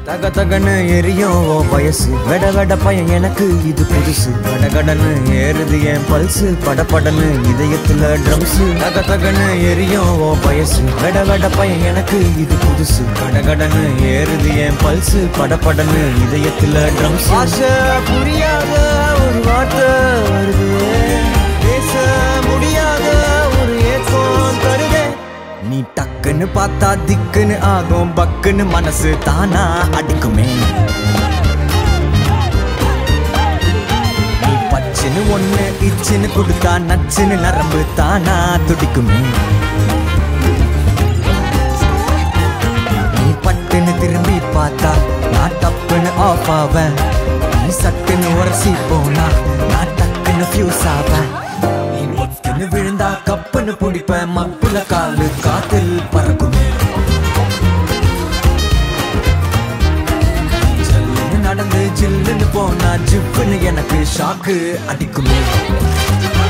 தக தகன்னு எரியும் ஓ வயசு வெட வெட பையன் எனக்கு இது புதுசு கடகடன்னு ஏறுது என் பல்சு படபடன்னு இதயத்துல ட்ரம்ஸ் தக தகன்னு எரியும் ஓ வயசு வெட வெட பையன் எனக்கு இது புதுசு கடகடன்னு ஏறுது என் பல்சு படபடன்னு இதயத்துல ட்ரம்ஸ் ஆசை புரியாத ஒரு வார்த்தை வருது பேச முடியாத ஒரு ஏக்கம் தருதே நீ டக்குன்னு பார்த்தா திக்குன்னு ஆகும் பக்குன்னு மனசு தானா அடிக்குமே நீ பச்சுன்னு ஒண்ணு இச்சுன்னு கொடுத்தா நச்சுன்னு நரம்பு தானா துடிக்குமே நீ பட்டுன்னு திரும்பி பார்த்தா நான் டப்புன்னு ஆஃப் ஆவேன் நீ சட்டுன்னு உரசி போனா நான் டக்குன்னு ஃபியூஸ் ஆவேன் நீ மொத்துன்னு விழுந்தா கப்புன்னு பிடிப்பேன் மப்புல காலு காத்தில் பறக்குமே ஜல்லுன்னு நடந்து ஜில்லுன்னு போனா ஜிப்புன்னு எனக்கு ஷாக்கு அடிக்குமே